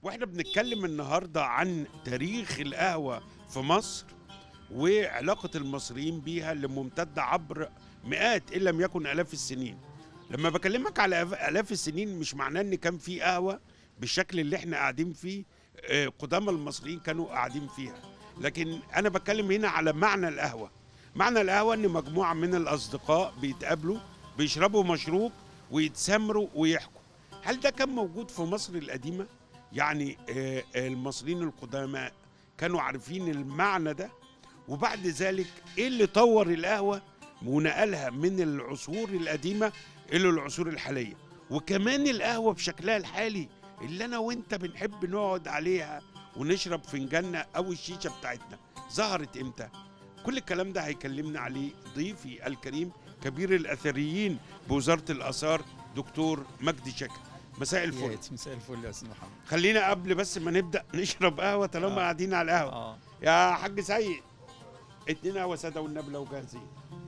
واحنا بنتكلم النهارده عن تاريخ القهوه في مصر وعلاقه المصريين بيها اللي ممتده عبر مئات ان لم يكن الاف السنين لما بكلمك على آف- الاف السنين مش معناه ان كان في قهوه بالشكل اللي احنا قاعدين فيه آه، قدامى المصريين كانوا قاعدين فيها لكن انا بتكلم هنا على معنى القهوه معنى القهوه ان مجموعه من الاصدقاء بيتقابلوا بيشربوا مشروب ويتسامروا ويحكوا هل ده كان موجود في مصر القديمه يعني آه، آه، المصريين القدماء كانوا عارفين المعنى ده وبعد ذلك ايه اللي طور القهوه ونقلها من العصور القديمه الى العصور الحاليه وكمان القهوه بشكلها الحالي اللي انا وانت بنحب نقعد عليها ونشرب فنجاننا او الشيشه بتاعتنا ظهرت امتى كل الكلام ده هيكلمنا عليه ضيفي الكريم كبير الاثريين بوزاره الاثار دكتور مجدي شكر مساء الفل يا مساء الفل يا استاذ محمد خلينا قبل بس ما نبدا نشرب قهوه طالما آه. قاعدين على القهوه اه يا حاج سيد اتنين قهوه ساده والنبي لو جاهزين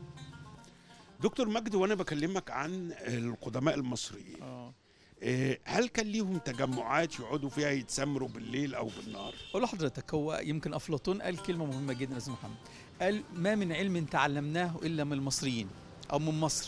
دكتور مجدي وانا بكلمك عن القدماء المصريين اه إيه، هل كان ليهم تجمعات يقعدوا فيها يتسامروا بالليل او بالنهار اقول لحضرتك هو يمكن افلاطون قال كلمه مهمه جدا يا استاذ محمد قال ما من علم تعلمناه الا من المصريين او من مصر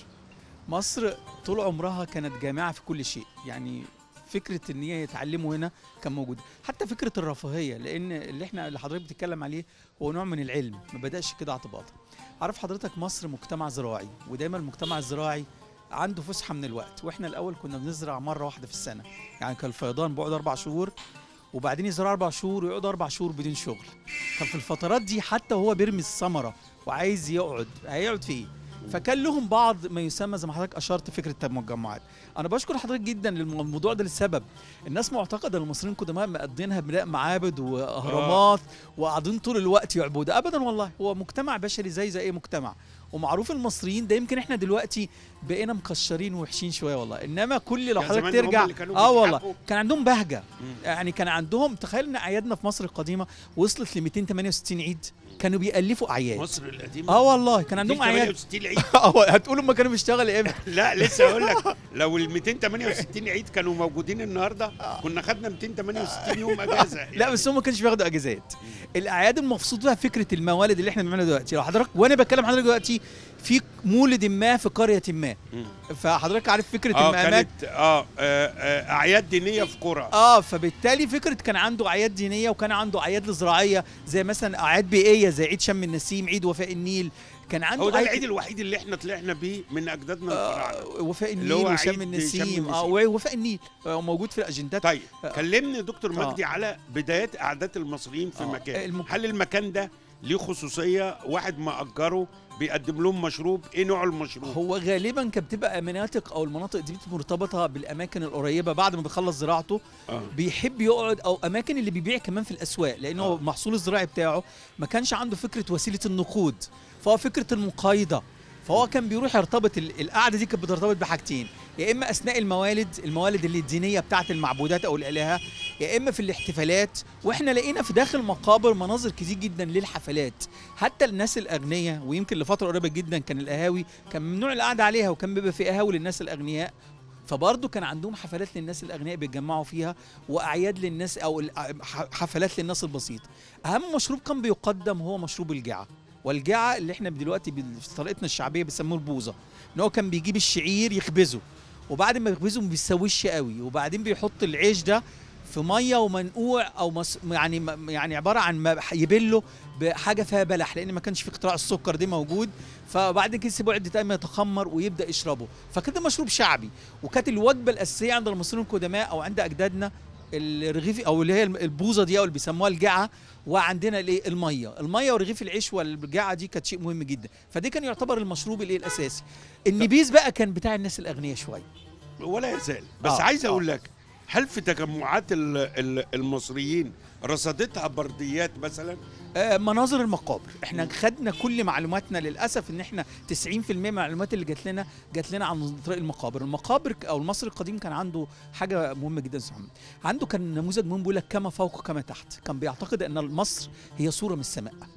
مصر طول عمرها كانت جامعه في كل شيء يعني فكره ان هي يتعلموا هنا كان موجود حتى فكره الرفاهيه لان اللي احنا اللي حضرتك بتتكلم عليه هو نوع من العلم ما بداش كده اعتباطا عارف حضرتك مصر مجتمع زراعي ودايما المجتمع الزراعي عنده فسحه من الوقت واحنا الاول كنا بنزرع مره واحده في السنه يعني كان الفيضان بيقعد اربع شهور وبعدين يزرع اربع شهور ويقعد اربع شهور بدون شغل ففي الفترات دي حتى وهو بيرمي الثمره وعايز يقعد هيقعد في ايه فكان لهم بعض ما يسمى زي ما حضرتك اشرت فكره المجمعات انا بشكر حضرتك جدا للموضوع ده للسبب الناس معتقده ان المصريين القدماء مقضينها بناء معابد واهرامات وقاعدين طول الوقت يعبدوا ابدا والله هو مجتمع بشري زي زي اي مجتمع ومعروف المصريين ده يمكن احنا دلوقتي بقينا مكشرين ووحشين شويه والله انما كل لو يعني حضرتك زمان هم ترجع اللي كانوا اه والله بيضحكوا. كان عندهم بهجه مم. يعني كان عندهم تخيل ان اعيادنا في مصر القديمه وصلت ل 268 عيد كانوا بيالفوا اعياد مصر القديمه اه والله كان عندهم اعياد 268 عيد اه هتقولوا ما كانوا بيشتغلوا امتى لا لسه اقول لك لو ال 268 عيد كانوا موجودين النهارده كنا خدنا 268 يوم اجازه لا بس هم ما كانش بياخدوا اجازات الاعياد المقصود بها فكره الموالد اللي احنا بنعملها دلوقتي لو حضرتك وانا بكلم حضرتك دلوقتي في مولد ما في قريه ما مم. فحضرتك عارف فكره اه المقامات كانت اه, آه, آه اعياد دينيه في قرى اه فبالتالي فكره كان عنده اعياد دينيه وكان عنده اعياد زراعيه زي مثلا اعياد بيئيه زي عيد شم النسيم عيد وفاء النيل كان عنده هو ده أعياد- العيد الوحيد اللي احنا طلعنا بيه من اجدادنا الفراعنه آه وفاء اللي هو النيل عيد وشم شم النسيم اه النسيم. ووفاء النيل آه موجود في الاجندات طيب آه. كلمني دكتور آه. مجدي على بدايات قعدات المصريين في آه، مكان المك- هل المكان ده ليه خصوصيه واحد ما اجره بيقدم لهم مشروب ايه نوع المشروب هو غالبا كانت بتبقى مناطق او المناطق دي بتبقى مرتبطه بالاماكن القريبه بعد ما بيخلص زراعته آه. بيحب يقعد او اماكن اللي بيبيع كمان في الاسواق لانه آه. هو المحصول الزراعي بتاعه ما كانش عنده فكره وسيله النقود فهو فكره المقايضه فهو كان بيروح يرتبط ال- القعده دي كانت بترتبط بحاجتين يا اما اثناء الموالد الموالد اللي الدينيه بتاعه المعبودات او الالهه يا اما في الاحتفالات واحنا لقينا في داخل مقابر مناظر كتير جدا للحفلات حتى الناس الاغنياء ويمكن لفتره قريبه جدا كان القهاوي كان ممنوع القعده عليها وكان بيبقى في قهاوي للناس الاغنياء فبرضه كان عندهم حفلات للناس الاغنياء بيتجمعوا فيها واعياد للناس او ال- ح- حفلات للناس البسيطه اهم مشروب كان بيقدم هو مشروب الجعه والجعه اللي احنا دلوقتي بال- في طريقتنا الشعبيه بيسموه البوظه ان هو كان بيجيب الشعير يخبزه وبعد ما يخبزه ما بيسويش قوي وبعدين بيحط العيش ده في ميه ومنقوع او مس يعني م- يعني عباره عن ما يبله بحاجه فيها بلح لان ما كانش في اختراع السكر دي موجود فبعد كده يسيبه عده ايام يتخمر ويبدا يشربه فكده مشروب شعبي وكانت الوجبه الاساسيه عند المصريين القدماء او عند اجدادنا الرغيف او اللي هي البوظه دي او اللي بيسموها الجعه وعندنا الايه الميه الميه ورغيف العيش والجعه دي كانت شيء مهم جدا فدي كان يعتبر المشروب الايه الاساسي النبيذ بقى كان بتاع الناس الاغنياء شويه ولا يزال بس آه، عايز آه. اقول لك هل في تجمعات ال- ال- المصريين رصدتها برديات مثلا آه، مناظر المقابر احنا خدنا كل معلوماتنا للاسف ان احنا 90% من المعلومات اللي جات لنا جات لنا عن طريق المقابر المقابر ك- او المصري القديم كان عنده حاجه مهمه جدا سبحان الله. عنده كان نموذج مهم بيقول لك كما فوق كما تحت كان بيعتقد ان مصر هي صوره من السماء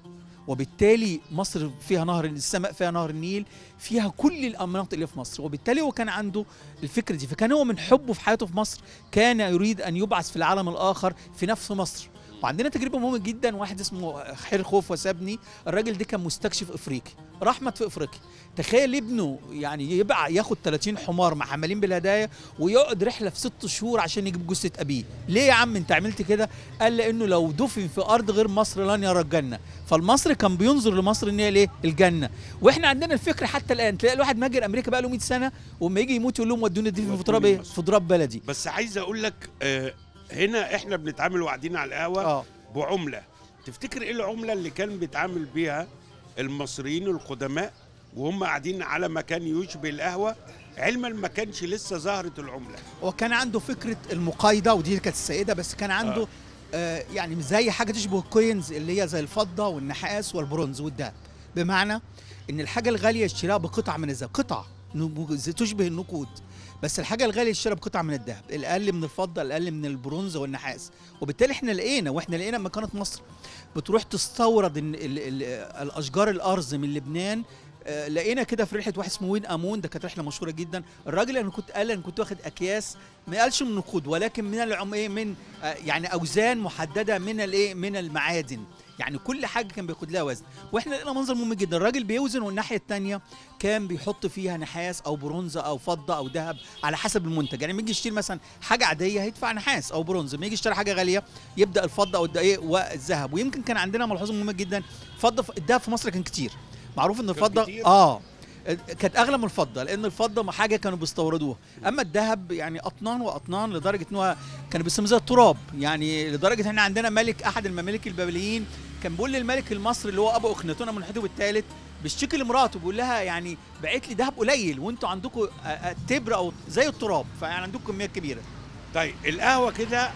وبالتالي مصر فيها نهر السماء فيها نهر النيل فيها كل المناطق اللي في مصر وبالتالي هو كان عنده الفكره دي فكان هو من حبه في حياته في مصر كان يريد ان يبعث في العالم الاخر في نفس مصر وعندنا تجربه مهمه جدا واحد اسمه خير خوف وسابني الراجل ده كان مستكشف افريقي رحمت في افريقيا تخيل ابنه يعني يبقى ياخد 30 حمار محملين بالهدايا ويقعد رحله في ست شهور عشان يجيب جثه ابيه ليه يا عم انت عملت كده قال لانه لو دفن في ارض غير مصر لن يرى الجنه فالمصري كان بينظر لمصر ان هي الايه الجنه واحنا عندنا الفكر حتى الان تلاقي الواحد مهاجر امريكا بقى له 100 سنه وما يجي يموت يقول لهم ودوني دفن في تراب ايه في تراب بلدي بس عايز اقول لك آه هنا احنا بنتعامل وقاعدين على القهوه اه بعمله تفتكر ايه العمله اللي كان بيتعامل بيها المصريين القدماء وهم قاعدين على مكان يشبه القهوه علما ما كانش لسه ظهرت العمله وكان عنده فكره المقايضه ودي كانت السيده بس كان عنده آه يعني زي حاجه تشبه الكوينز اللي هي زي الفضه والنحاس والبرونز والذهب بمعنى ان الحاجه الغاليه يشتريها بقطع من الذهب قطع نبو- زي- تشبه النقود بس الحاجه الغاليه يشتريها بقطع من الذهب الاقل من الفضه الاقل من البرونز والنحاس وبالتالي احنا لقينا واحنا لقينا لما كانت مصر بتروح تستورد ال ال ال الاشجار الارز من لبنان آه، لقينا كده في رحله واحد اسمه وين امون ده كانت رحله مشهوره جدا الراجل انا كنت قال انا كنت واخد اكياس ما قالش من نقود ولكن من العم ايه من آه، يعني اوزان محدده من الايه من المعادن يعني كل حاجه كان بياخد لها وزن واحنا لقينا منظر مهم جدا الراجل بيوزن والناحيه الثانيه كان بيحط فيها نحاس او برونزه او فضه او ذهب على حسب المنتج يعني لما يجي يشتري مثلا حاجه عاديه هيدفع نحاس او برونز لما يجي يشتري حاجه غاليه يبدا الفضه او الدقيق والذهب ويمكن كان عندنا ملحوظه مهمه جدا فضه الذهب في مصر كان كتير معروف ان كان الفضه كتير؟ اه كانت اغلى من الفضه لان الفضه ما حاجه كانوا بيستوردوها اما الذهب يعني اطنان واطنان لدرجه ان هو كانوا بيسموه زي التراب يعني لدرجه احنا عندنا ملك احد الممالك البابليين كان بيقول للملك المصري اللي هو ابو اخناتون من حتب الثالث بيشتكي لمراته بيقول لها يعني بعت لي ذهب قليل وانتوا عندكم تبر او زي التراب فيعني عندكم كميات كبيره طيب القهوه كده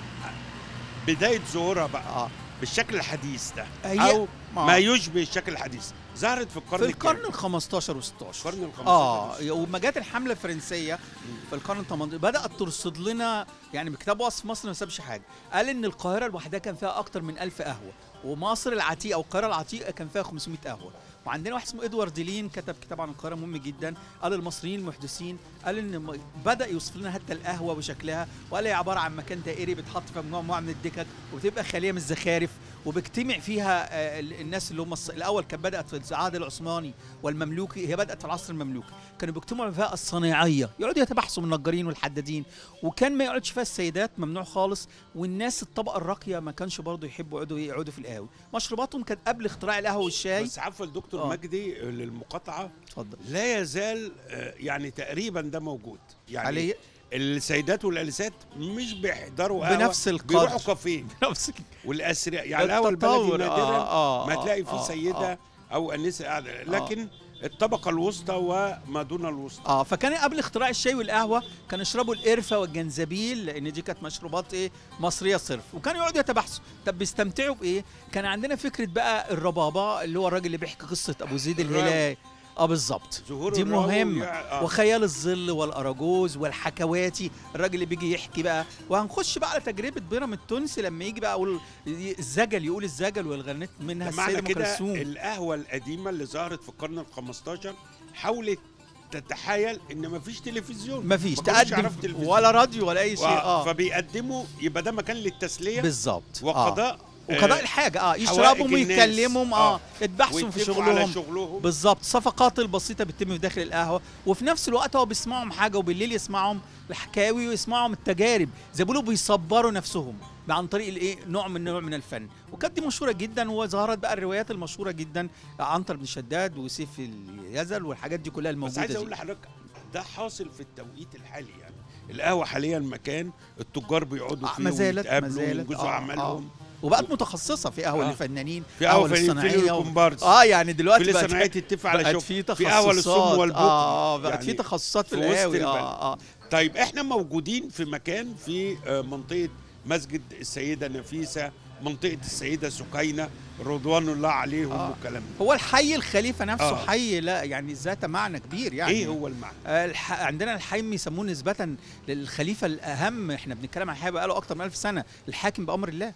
بدايه ظهورها بقى اه بالشكل الحديث ده هي- او آه. ما يشبه الشكل الحديث ظهرت في القرن في القرن الكام؟ ال 15 و 16 القرن ال 15 اه وما جت الحمله الفرنسيه في القرن ال 18 بدات ترصد لنا يعني بكتاب وصف مصر ما سابش حاجه قال ان القاهره لوحدها كان فيها اكتر من 1000 قهوه ومصر العتيقه او القاهره العتيقه كان فيها 500 قهوه وعندنا واحد اسمه ادوارد لين كتب كتاب عن القاهره مهم جدا قال المصريين المحدثين قال ان م- بدا يوصف لنا حتى القهوه وشكلها وقال هي عباره عن مكان دائري بتحط فيها مجموعه من الدكك وبتبقى خاليه من الزخارف وبيجتمع فيها آه، ال- الناس اللي هم الص- الاول كانت بدات في العهد العثماني والمملوكي هي بدات في العصر المملوكي كانوا بيجتمعوا فيها الصنايعيه يقعدوا يتباحثوا من النجارين والحدادين وكان ما يقعدش فيها السيدات ممنوع خالص والناس الطبقه الراقيه ما كانش برضه يحبوا يقعدوا يقعدوا في القهاوي مشروباتهم كانت قبل اختراع القهوه والشاي بس عفوا الدكتور آه. مجدي للمقاطعه اتفضل لا يزال آه، يعني تقريبا ده موجود يعني علي السيدات والانسات مش بيحضروا قهوه بنفس القدر. بيروحوا كافيه نفس والاثرياء يعني القهوه البلدي التطور، نادرا آه، آه، ما تلاقي آه، في آه، سيده آه. او انسه قاعده لكن الطبقه الوسطى وما دون الوسطى اه فكان قبل اختراع الشاي والقهوه كانوا يشربوا القرفه والجنزبيل لان دي كانت مشروبات ايه مصريه صرف وكانوا يقعدوا يتباحثوا طب بيستمتعوا بايه كان عندنا فكره بقى الربابه اللي هو الراجل اللي بيحكي قصه ابو زيد الراوي. الهلالي اه بالظبط ظهور دي الراوي مهمه ويع- آه. وخيال الظل والاراجوز والحكواتي الراجل اللي بيجي يحكي بقى وهنخش بقى على تجربه بيرام التونسي لما يجي بقى يقول الزجل يقول الزجل والغنت منها ده معنى السيده ام كده كلثوم القهوه القديمه اللي ظهرت في القرن ال 15 حاولت تتحايل ان مفيش تلفزيون مفيش ما كانوش تقدم يعرفوا تلفزيون. ولا راديو ولا اي شيء و- اه فبيقدموا يبقى ده مكان للتسليه بالظبط آه. وقضاء وقضاء آه، الحاجه اه حوائج يشربهم الناس. ويتكلمهم اه آه. يتبحثوا في ويتفقوا على شغلهم شغلهم بالظبط الصفقات البسيطه بتتم في داخل القهوه وفي نفس الوقت هو بيسمعهم حاجه وبالليل يسمعهم الحكاوي ويسمعهم التجارب زي ما بيقولوا بيصبروا نفسهم عن طريق الايه نوع من نوع من الفن وكانت دي مشهوره جدا وظهرت بقى الروايات المشهوره جدا عنتر بن شداد وسيف اليزل والحاجات دي كلها بس الموجوده عايز اقول دي. لحضرتك ده حاصل في التوقيت الحالي يعني القهوه حاليا مكان التجار بيقعدوا آه، فيه ما زالت ما ويتقابلوا زالت وينجزوا آه، اعمالهم وبقت متخصصه في قهوه آه. للفنانين في قهوه في للصناعية و- الكومبارس اه يعني دلوقتي في بقت لصناعيه تتفق على بقت شغل في في قهوه للصم تخصصات والبكم اه بقت يعني في تخصصات في في وسط القهاوي البلد. اه اه طيب احنا موجودين في مكان في آه، منطقه مسجد السيده نفيسه منطقه السيده سكينه رضوان الله عليهم آه. والكلام ده هو الحي الخليفه نفسه آه. حي لا يعني ذات معنى كبير يعني ايه هو المعنى آه، الح... عندنا الحي يسموه نسبة للخليفة الأهم احنا بنتكلم عن حي بقاله أكتر من ألف سنة الحاكم بأمر الله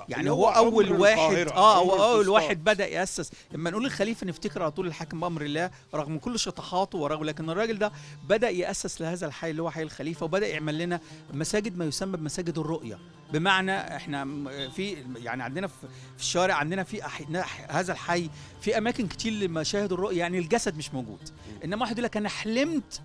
يعني اللي هو اول عمر واحد القاهرة، اه عمر هو اول الفسطاط. واحد بدا ياسس لما نقول الخليفه نفتكر على طول الحاكم بامر الله رغم كل شطحاته ورغم لكن الراجل ده بدا ياسس لهذا الحي اللي هو حي الخليفه وبدا يعمل لنا مساجد ما يسمى بمساجد الرؤيه بمعنى احنا م- في يعني عندنا في في الشوارع عندنا في أح... نح- هذا الحي في اماكن كتير لمشاهد الرؤيه يعني الجسد مش موجود انما واحد يقول لك انا حلمت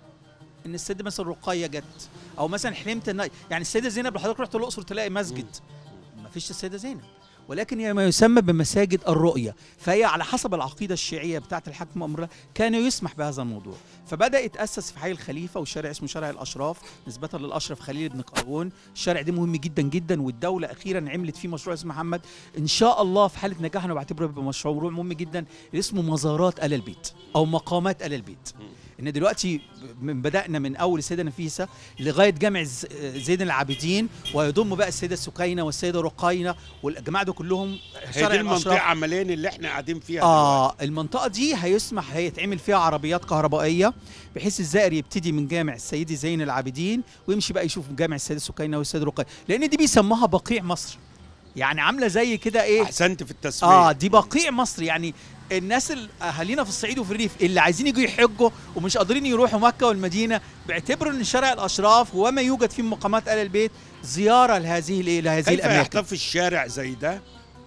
ان السيده مثلا رقيه جت او مثلا حلمت ان يعني السيده زينب لو حضرتك رحت الاقصر تلاقي مسجد ما فيش السيده زينب ولكن هي ما يسمى بمساجد الرؤيه فهي على حسب العقيده الشيعيه بتاعه الحاكم امر الله كان يسمح بهذا الموضوع فبدا يتاسس في حي الخليفه وشارع اسمه شارع الاشراف نسبه للاشرف خليل بن قارون الشارع ده مهم جدا جدا والدوله اخيرا عملت فيه مشروع اسمه محمد ان شاء الله في حاله نجاح انا بعتبره يبقى مشروع مهم جدا اسمه مزارات ال البيت او مقامات ال البيت ان دلوقتي من بدانا من اول السيده نفيسه لغايه جامع ز- زين العابدين ويضم بقى السيده سكينه والسيده رقينه والجماعه دول كلهم هي شارع دي الأشراف. المنطقه عمليا اللي احنا قاعدين فيها دلوقتي. اه المنطقه دي هيسمح هيتعمل فيها عربيات كهربائيه بحيث الزائر يبتدي من جامع السيدي زين العابدين ويمشي بقى يشوف جامع السيده سكينه والسيده رقية لان دي بيسموها بقيع مصر يعني عامله زي كده ايه احسنت في التسميه اه دي بقيع مصر يعني الناس ال- اهالينا في الصعيد وفي الريف اللي عايزين يجوا يحجوا ومش قادرين يروحوا مكه والمدينه بيعتبروا ان شارع الاشراف وما يوجد فيه مقامات ال البيت زياره لهذه الايه لهذه كيف الاماكن يحتفي الشارع زي ده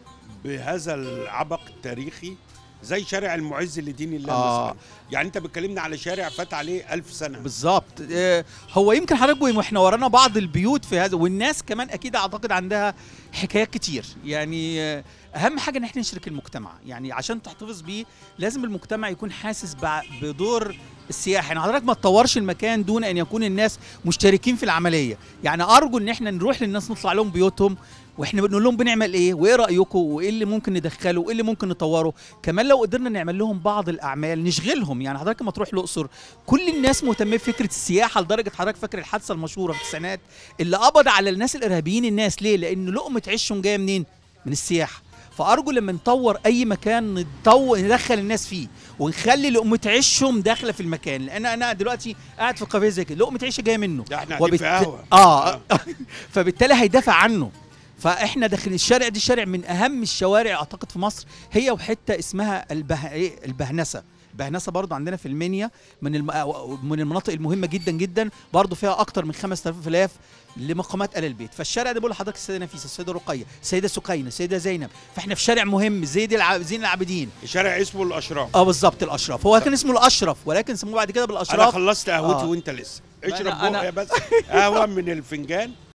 بهذا العبق التاريخي زي شارع المعز لدين الله آه. مثلا يعني انت بتكلمنا على شارع فات عليه ألف سنه بالظبط آه، هو يمكن حضرتك واحنا ورانا بعض البيوت في هذا والناس كمان اكيد اعتقد عندها حكايات كتير يعني آه، اهم حاجه ان احنا نشرك المجتمع يعني عشان تحتفظ بيه لازم المجتمع يكون حاسس بع- بدور السياحه يعني حضرتك ما تطورش المكان دون ان يكون الناس مشتركين في العمليه يعني ارجو ان احنا نروح للناس نطلع لهم بيوتهم واحنا بنقول لهم بنعمل ايه وايه رايكم وايه اللي ممكن ندخله وايه اللي ممكن نطوره كمان لو قدرنا نعمل لهم بعض الاعمال نشغلهم يعني حضرتك لما تروح الاقصر كل الناس مهتمه بفكره السياحه لدرجه حضرتك فاكر الحادثه المشهوره في التسعينات اللي قبض على الناس الارهابيين الناس ليه لان لقمه عيشهم جايه منين من السياحه فارجو لما نطور اي مكان نطور ندخل الناس فيه ونخلي لقمه عيشهم داخله في المكان لان انا دلوقتي قاعد في قافيه زي كده لقمه عيشي جايه منه ده احنا قاعدين في قهوه اه فبالتالي هيدافع عنه فاحنا داخل الشارع دي شارع من اهم الشوارع اعتقد في مصر هي وحته اسمها البه... إيه؟ البهنسه البهنسه برضو عندنا في المنيا من الم... من المناطق المهمه جدا جدا برضو فيها اكتر من 5000 الاف لمقامات ال البيت فالشارع ده بقول لحضرتك السيده نفيسه السيده رقيه السيده سكينه السيده زينب فاحنا في شارع مهم زيد الع... زين العابدين شارع اسمه الاشراف اه بالظبط الاشرف هو كان اسمه الاشرف ولكن سموه بعد كده انا بالاشراف خلصت قهوتي آه. وانت لسه ما اشرب أنا- أنا- بقى بس قهوه من الفنجان